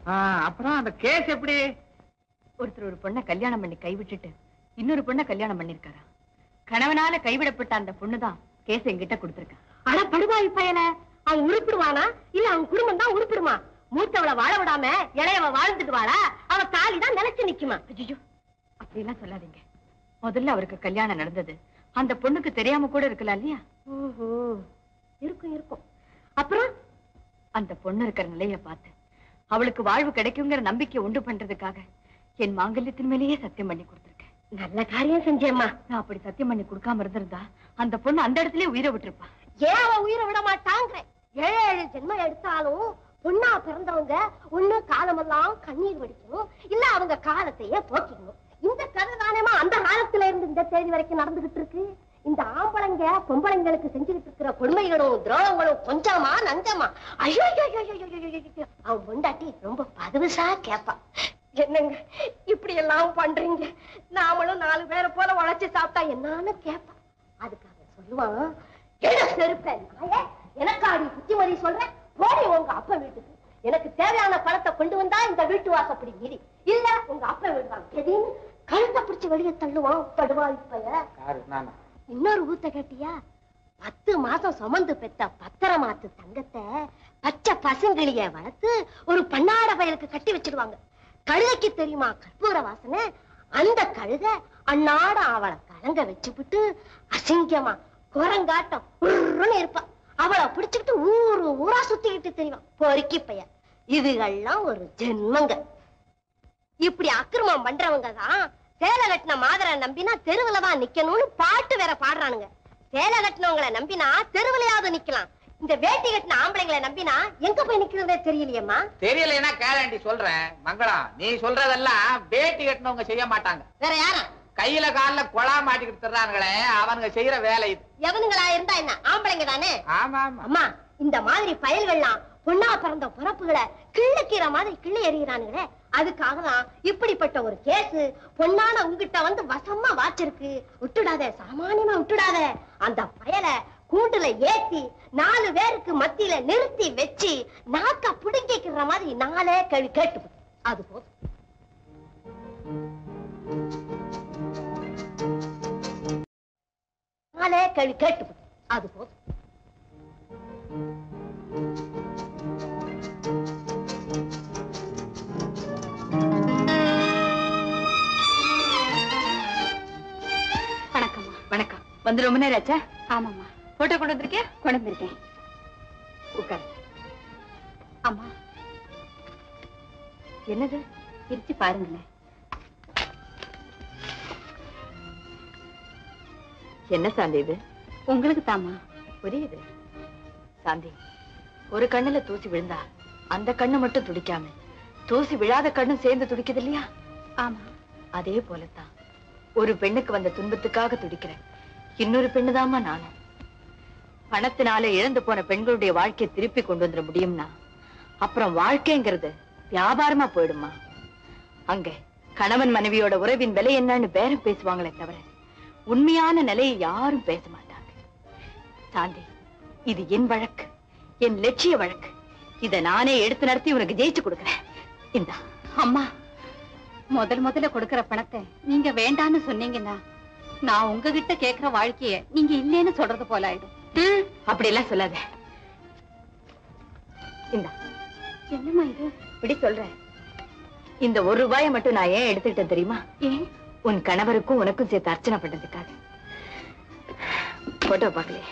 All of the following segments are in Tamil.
ஆ, அப்புறம் அந்த கேஸ் எப்படி ஒருத்தர் ஒரு பொண்ணை கல்யாணம் பண்ணி கைவிட்டுட்டு இன்னொரு பொண்ணை கல்யாணம் பண்ணிருக்காரா கணவனால கைவிடப்பட்ட அந்த பொண்ணுதான் கேஸ் என்கிட்ட கொடுத்திருக்கா அட படுவாய் பயல அவன் உருப்பிடுவானா இல்ல அவன் குடும்பம் தான் உருப்பிடுமா மூத்தவளை வாழ விடாம இளையவ வாழ்ந்துட்டு வாழா அவ தாலி தான் நிலைச்சு நிக்குமா ஐயோ அப்படிலாம் சொல்லாதீங்க முதல்ல அவருக்கு கல்யாணம் நடந்தது அந்த பொண்ணுக்கு தெரியாம கூட இருக்கலாம் இல்லையா ஓஹோ இருக்கும் இருக்கும் அப்புறம் அந்த பொண்ணு இருக்கிற நிலைய பார்த்து அவளுக்கு வாழ்வு கிடைக்குங்கிற நம்பிக்கை உண்டு பண்றதுக்காக என் மாங்கல்யத்தின் மேலேயே சத்தியம் பண்ணி கொடுத்திருக்கேன் நல்ல காரியம் செஞ்சேம்மா நான் அப்படி சத்தியம் பண்ணி கொடுக்காம இருந்திருந்தா அந்த பொண்ணு அந்த இடத்துலயே உயிரை விட்டுருப்பா ஏன் அவ உயிரை விட மாட்டாங்க ஏழு ஏழு ஜென்மம் எடுத்தாலும் பொண்ணா பிறந்தவங்க ஒண்ணு காலமெல்லாம் கண்ணீர் வடிக்கணும் இல்ல அவங்க காலத்தையே போக்கிக்கணும் இந்த கதை தானேமா அந்த காலத்துல இருந்து இந்த தேதி வரைக்கும் நடந்துகிட்டு இருக்கு இந்த ஆம்பளைங்க பொம்பளைங்களுக்கு செஞ்சுக்கிட்டு இருக்கிற கொடுமைகளும் துரோகங்களும் கொஞ்சமா நஞ்சமா ஐயோ ஐயோ, ஐயோ, ஐயோ, ஐயோ, ஐயோ, ஐயோ. அவன் பொண்டாட்டி ரொம்ப பதுவுசா கேப்பா என்னங்க இப்படி எல்லாம் பண்றீங்க நாமளும் நாலு பேரை போல உழைச்சு சாப்பிட்டா என்னன்னு கேப்பா அதுக்காக சொல்லுவான் எட செருப்பேன் நாயே எனக்காடி புத்திமதி சொல்றேன் போடி உங்க அப்பா வீட்டுக்கு எனக்கு தேவையான பணத்தை கொண்டு வந்தா இந்த வீட்டு வாசப்படி மீறி இல்ல உங்க அப்பா வீடு தான் எதின்னு கழுத்தை பிடிச்சு வெளியே தள்ளுவான் படுவாய் பைய யாரு நானா இன்னொரு ஊத்த கேட்டியா பத்து மாசம் சுமந்து பெத்த பத்திரமாத்து தங்கத்தை பச்சை பசுங்கிளிய வளர்த்து ஒரு பன்னாட பயலுக்கு கட்டி வச்சிடுவாங்க கழுதைக்கு தெரியுமா கற்பூர வாசனை அந்த கழுத அன்னாட அவளை கலங்க வச்சுப்புட்டு அசிங்கமா குரங்காட்டம் உருன்னு இருப்பா அவளை பிடிச்சுக்கிட்டு ஊரு ஊரா சுத்திக்கிட்டு தெரியும் பொறுக்கி பையன் இதுகள்லாம் ஒரு ஜென்மங்க இப்படி அக்கிரமம் பண்றவங்க தான் சேலை கட்டின மாதரை நம்பினா தெருவுல தான் நிக்கணும்னு பாட்டு வேற பாடுறானுங்க சேலை கட்டினவங்களை நம்பினா தெருவுலயாவது நிக்கலாம் இந்த வேட்டி கட்டின ஆம்பளைங்களை நம்பினா எங்க போய் நிக்கிறதே தெரியலையேம்மா தெரியலைன்னா கேரண்டி சொல்றேன் மங்களம் நீ சொல்றதெல்லாம் வேட்டி கட்டினவங்க செய்ய மாட்டாங்க வேற யாரா கையில கால்ல கொலா மாட்டிக்கிட்டு தர்றானுங்களே அவனுங்க செய்யற வேலை இது எவனுங்களா இருந்தா என்ன ஆம்பளைங்க தானே ஆமா ஆமா அம்மா இந்த மாதிரி பயல்கள்லாம் பொண்ணா பிறந்த பிறப்புகளை கிள்ளுக்கிற மாதிரி கிள்ளி எறிகிறானுங்களே அதுக்காக தான் இப்படிப்பட்ட ஒரு கேஸ் பொண்ணான உங்ககிட்ட வந்து வசமா வாச்சிருக்கு விட்டுடாத சாமானியமா விட்டுடாத அந்த பயலை கூண்டுல ஏத்தி நாலு பேருக்கு மத்தியில நிறுத்தி வச்சு நாக்க புடுங்கிக்கிற மாதிரி நாளே கேள்வி கேட்டு அது போதும் நாளே கேள்வி கேட்டு அது போதும் வணக்கம்மா வணக்கம் வந்து ரொம்ப நேரம் ஆச்சா ஆமாம்மா போட்டோ கொண்டு வந்திருக்கியா கொண்டு வந்திருக்கேன் உட்கார் அம்மா என்னது பிரிச்சு பாருங்களேன் என்ன சாந்தி இது உங்களுக்கு தாமா புரியுது சாந்தி ஒரு கண்ணுல தூசி விழுந்தா அந்த கண்ணு மட்டும் துடிக்காம தூசி விழாத கண்ணும் சேர்ந்து துடிக்குது இல்லையா ஆமா அதே போலத்தான் ஒரு பெண்ணுக்கு வந்த துன்பத்துக்காக துடிக்கிறேன் இன்னொரு பெண்ணுதாம்மா நானும் பணத்தினால இழந்து போன பெண்களுடைய வாழ்க்கையை திருப்பி கொண்டு வந்துட முடியும்னா அப்புறம் வாழ்க்கைங்கிறது வியாபாரமா போயிடுமா அங்க கணவன் மனைவியோட உறவின் விலை என்னன்னு பேரம் பேசுவாங்களே தவிர உண்மையான நிலையை யாரும் பேச மாட்டாங்க சாந்தி இது என் வழக்கு என் லட்சிய வழக்கு இத நானே எடுத்து நடத்தி உனக்கு ஜெயிச்சு கொடுக்கிறேன் இந்தா அம்மா முதல் முதல்ல கொடுக்கிற பணத்தை நீங்க வேண்டான்னு சொன்னீங்கன்னா நான் உங்ககிட்ட கேக்குற வாழ்க்கைய நீங்க இல்லேன்னு சொல்றது போல ஆயிடும் ம், அப்படியெல்லாம் சொல்லாத இந்தா என்னம்மா இது இப்படி சொல்றேன் இந்த ஒரு ரூபாயை மட்டும் நான் ஏன் எடுத்துக்கிட்டேன் தெரியுமா ஏன் உன் கணவருக்கும் உனக்கும் சேர்த்து அர்ச்சனை பண்ணதுக்காக போட்டோ பார்க்கலையே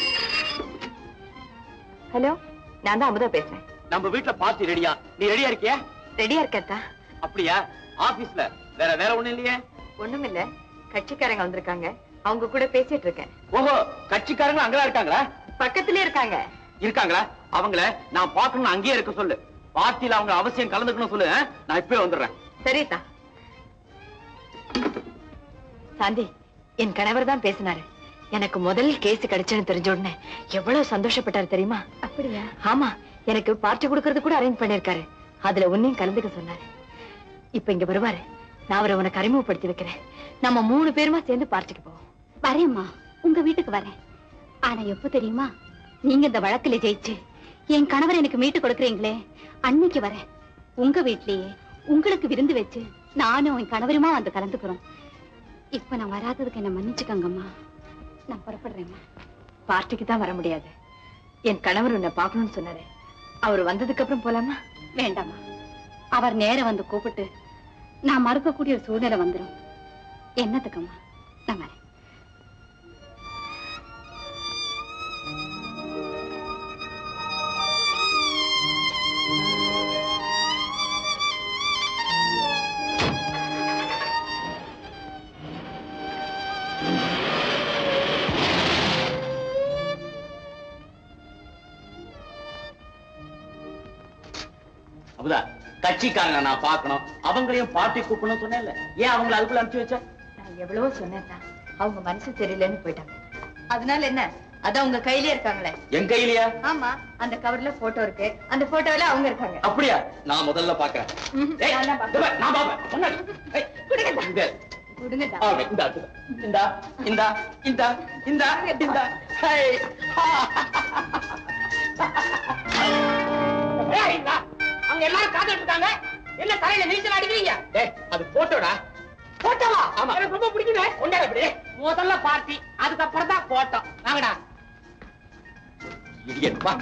ஹலோ நான் தான் அமுதா பேசுறேன் நம்ம வீட்ல பார்ட்டி ரெடியா நீ ரெடியா இருக்கியா ரெடியா இருக்கத்தா அப்படியா ஆபீஸ்ல வேற வேற ஒண்ணும் இல்லையே ஒண்ணுமில்ல கட்சிக்காரங்க வந்திருக்காங்க அவங்க கூட பேசிட்டு இருக்கேன் ஓஹோ கட்சிக்காரங்க அங்கதான் இருக்காங்களா பக்கத்திலே இருக்காங்க இருக்காங்களா அவங்கள நான் பார்க்கணும் அங்கேயே இருக்க சொல்லு பார்ட்டில அவங்க அவசியம் கலந்துக்கணும் சொல்லு ஆ? நான் இப்பவே வந்துடுறேன் சரிதா சாந்தி என் கணவர் தான் பேசினாரு எனக்கு முதல் கேஸ் கிடைச்சுன்னு தெரிஞ்ச உடனே எவ்வளவு சந்தோஷப்பட்டாரு தெரியுமா அப்படியா ஆமா எனக்கு பார்ட்டி கொடுக்கறது கூட அரேஞ்ச் பண்ணிருக்காரு அதுல உன்னையும் கலந்துக்க சொன்னாரு இப்ப இங்க வருவாரு நான் அவரை உனக்கு அறிமுகப்படுத்தி வைக்கிறேன் நம்ம மூணு பேருமா சேர்ந்து பார்ட்டிக்கு போவோம் வரேம்மா உங்க வீட்டுக்கு வரேன் ஆனா எப்ப தெரியுமா நீங்க இந்த வழக்குல ஜெயிச்சு என் கணவர் எனக்கு மீட்டு கொடுக்கறீங்களே அன்னைக்கு வரேன் உங்க வீட்லயே உங்களுக்கு விருந்து வச்சு நானும் என் கணவருமா வந்து கலந்துக்கிறோம் இப்ப நான் வராததுக்கு என்ன மன்னிச்சுக்கோங்கம்மா நான் புறப்படுறேம்மா பார்ட்டிக்கு தான் வர முடியாது என் கணவர் உன்னை பார்க்கணும்னு சொன்னாரு அவர் வந்ததுக்கு அப்புறம் போலாமா வேண்டாம்மா அவர் நேரம் வந்து கூப்பிட்டு நான் மறுக்கக்கூடிய ஒரு சூழ்நிலை வந்துடும் என்னத்துக்கம்மா நான் வரேன் அமுதா கட்சிக்காரங்க நான் பார்க்கணும் அவங்களையும் பார்ட்டி கூப்பிடணும் சொன்னேன்ல ஏன் அவங்கள அதுக்குள்ள அனுப்பிச்சு வச்ச நான் எவ்வளவோ சொன்னேன் தான். அவங்க மனசு சரியில்லைன்னு போயிட்டாங்க அதனால என்ன அதான் உங்க கையிலே இருக்காங்களே என் கையிலயா ஆமா அந்த கவர்ல போட்டோ இருக்கு அந்த போட்டோல அவங்க இருக்காங்க அப்படியா நான் முதல்ல பாக்குறேன் ம்ஹும். ஏய், நான் தான் பார்க்கிறேன். இதோ பாரு, நான் பாப்பேன் முன்னாடி. ஏய், இங்க. கொடுங்கடா. ஆ, இந்தா, இந்தா, இந்தா, இந்தா, இந்தா, இந்தா. ஹை. ஏய், இந்தா. அங்க எல்லாரும் காத்துட்டு இருக்காங்க என்ன தலையில நீச்சல் அடிக்கிறீங்க ஏய், அது போட்டோடா போட்டோவா ஆமா. எனக்கு ரொம்ப பிடிக்குமே கொண்டாட அப்படி முதல்ல பார்ட்டி அதுக்கப்புறம் தான் போட்டோ வாங்கடா இடியட் வா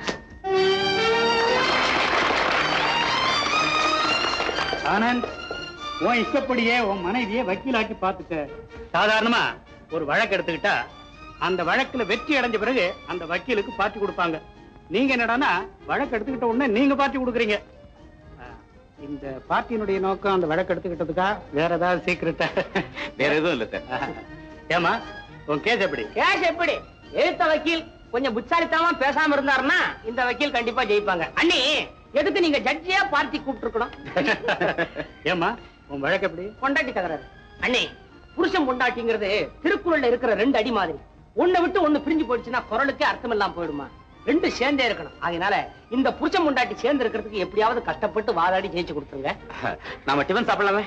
ஆனந்த் உன் இஷ்டப்படியே உன் மனைவியை வக்கீலாக்கி பார்த்துக்க சாதாரணமா ஒரு வழக்கு எடுத்துக்கிட்டா அந்த வழக்குல வெற்றி அடைஞ்ச பிறகு அந்த வக்கீலுக்கு பார்ட்டி கொடுப்பாங்க நீங்க என்னடான்னா வழக்கு எடுத்துக்கிட்ட உடனே நீங்க பார்ட்டி கொடுக்குறீங்க ஆ, இந்த பார்ட்டியினுடைய நோக்கம் அந்த வழக்கு எடுத்துக்கிட்டதுக்கா வேற ஏதாவது சீக்கிரட்டா வேற எதுவும் இல்ல சார் ஏமா உன் கேஸ் எப்படி கேஷ் எப்படி எழுத்த வக்கீல் கொஞ்சம் புத்தாலித்தனமா பேசாம இருந்தாருன்னா இந்த வக்கீல் கண்டிப்பா ஜெயிப்பாங்க அண்ணி எதுக்கு நீங்க ஜட்ஜியா பார்ட்டி கூப்பிட்டு இருக்கணும் ஏமா உன் வழக்கு எப்படி பொண்டாட்டி தகராறு அண்ணே புருஷன் பொண்டாட்டிங்கிறது திருக்குறள்ல இருக்கிற ரெண்டு அடி மாதிரி ஒண்ணை விட்டு ஒண்ணு பிரிஞ்சு போயிடுச்சுன்னா குரலுக்கே அர்த்தம் இல்லாம போயிடுமா ரெண்டு சேர்ந்தே இருக்கணும் அதனால இந்த புருஷன் பொண்டாட்டி சேர்ந்து இருக்கிறதுக்கு எப்படியாவது கஷ்டப்பட்டு வாதாடி ஜெயிச்சு கொடுத்துருங்க நாம டிஃபன் சாப்பிடலாமே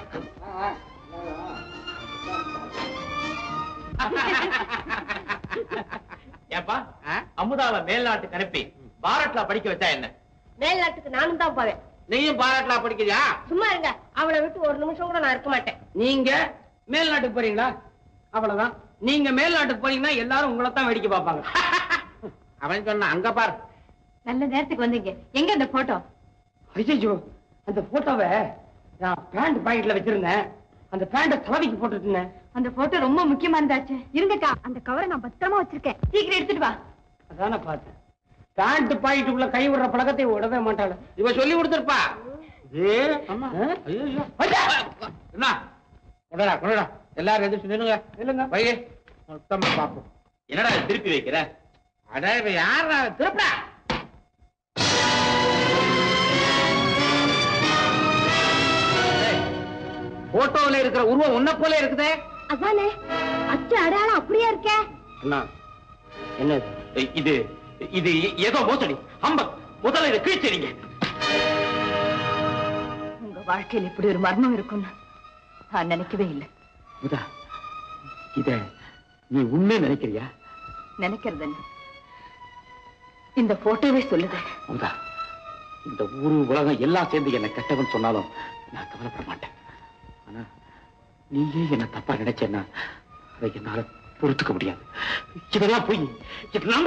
ஏப்பா அமுதாவை மேல்நாட்டுக்கு அனுப்பி பாரட்ல படிக்க வச்சா என்ன மேல்நாட்டுக்கு நானும் தான் போவேன் நீயும் பாராட்டலா படிக்கிறியா சும்மா இருங்க அவளை விட்டு ஒரு நிமிஷம் கூட நான் இருக்க மாட்டேன் நீங்க மேல்நாட்டுக்கு போறீங்களா அவ்வளவுதான் நீங்க மேல்நாட்டுக்கு போறீங்கன்னா எல்லாரும் உங்களை தான் வேடிக்கை பார்ப்பாங்க அவன் சொன்ன அங்க பாரு நல்ல நேரத்துக்கு வந்தீங்க எங்க அந்த போட்டோ ஐயோ அந்த போட்டோவை நான் பேண்ட் பாக்கெட்ல வச்சிருந்தேன் அந்த பேண்ட தலைவிக்கு போட்டுட்டு இருந்தேன் அந்த போட்டோ ரொம்ப முக்கியமானதாச்சு இருங்கக்கா அந்த கவரை நான் பத்திரமா வச்சிருக்கேன் சீக்கிரம் எடுத்துட்டு வா அதானே பார்த்தேன் பேண்ட் பாக்கெட்டுக்குள்ள கை விடுற பழக்கத்தை விடவே மாட்டாள் இவ சொல்லி கொடுத்துருப்பா ஏ ஆமா. ஐயோ என்ன கொண்டடா கொண்டடா எல்லாரும் எதிர்த்து நில்லுங்க நில்லுங்க பைய மொத்தமா பாப்போம் என்னடா இது திருப்பி வைக்கிற அட இவ யாரா திருப்படா போட்டோல இருக்கிற உருவம் உன்ன போல இருக்குதே அதானே அச்சு அடையாளம் அப்படியே இருக்கே என்ன என்ன ஏய், இது இது ஏதோ மோசடி அம்ப முதல்ல இதை கிழிச்சறீங்க உங்க வாழ்க்கையில் இப்படி ஒரு மர்மம் இருக்கும்னு நான் நினைக்கவே இல்லை முதா இத நீ உண்மை நினைக்கிறியா நினைக்கிறது என்ன இந்த போட்டோவே சொல்லுது முதா இந்த ஊரு உலகம் எல்லாம் சேர்ந்து என்ன கெட்டவன் சொன்னாலும் நான் கவலைப்பட மாட்டேன் ஆனா நீயே என்ன தப்பா நினைச்சேன்னா அதை என்னால பொறுத்துக்க முடியாது இதெல்லாம் போய் இது நம்ப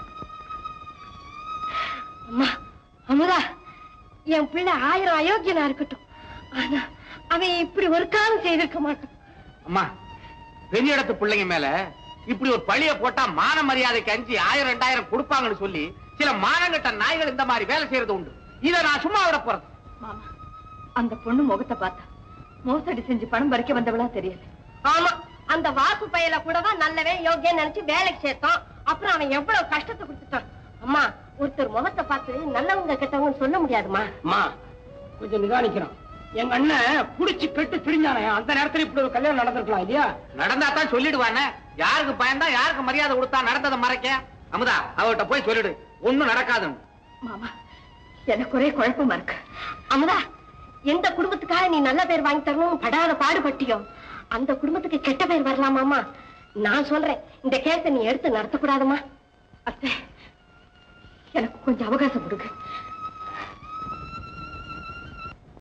அம்மா அமுதா என் பிள்ளை ஆயிரம் அயோக்கியனா இருக்கட்டும் ஆனா அவன் இப்படி ஒரு காலம் செய்திருக்க மாட்டான் அம்மா பெரிய இடத்து பிள்ளைங்க மேல இப்படி ஒரு பழிய போட்டா மான மரியாதைக்கு அஞ்சு ஆயிரம் ரெண்டாயிரம் கொடுப்பாங்கன்னு சொல்லி சில மானங்கட்ட நாய்கள் இந்த மாதிரி வேலை செய்யறது உண்டு இத நான் சும்மா விட போறது மாமா அந்த பொண்ணு முகத்தை பார்த்தா மோசடி செஞ்சு பணம் பறிக்க வந்தவளா தெரியல ஆமா அந்த வாசு பையல கூடவா நல்லவே யோகியம் நினைச்சு வேலைக்கு சேர்த்தோம் அப்புறம் அவன் எவ்வளவு கஷ்டத்தை கொடுத்துட்டான் அம்மா ஒருத்தர் முகத்தை பார்த்து நல்லவங்க கெட்டவங்கன்னு சொல்ல முடியாதுமா அம்மா கொஞ்சம் நிதானிக்கிறோம் எங்க அண்ணன் புடிச்சு கெட்டு திரிஞ்சானே அந்த நேரத்துல இப்படி ஒரு கல்யாணம் நடந்திருக்கலாம் இல்லையா நடந்தா தான் சொல்லிடுவானே யாருக்கு பயந்தா யாருக்கு மரியாதை கொடுத்தா நடந்ததை மறைக்க அமுதா அவகிட்ட போய் சொல்லிடு ஒண்ணும் நடக்காதுன்னு மாமா எனக்கு ஒரே குழப்பமா இருக்கு அமுதா எந்த குடும்பத்துக்காக நீ நல்ல பேர் வாங்கி தரணும் படாத பாடுபட்டியோ அந்த குடும்பத்துக்கு கெட்ட பேர் வரலாமாமா நான் சொல்றேன் இந்த கேஸை நீ எடுத்து நடத்தக்கூடாதுமா அத்தை எனக்கு கொஞ்சம் அவகாசம் கொடுங்க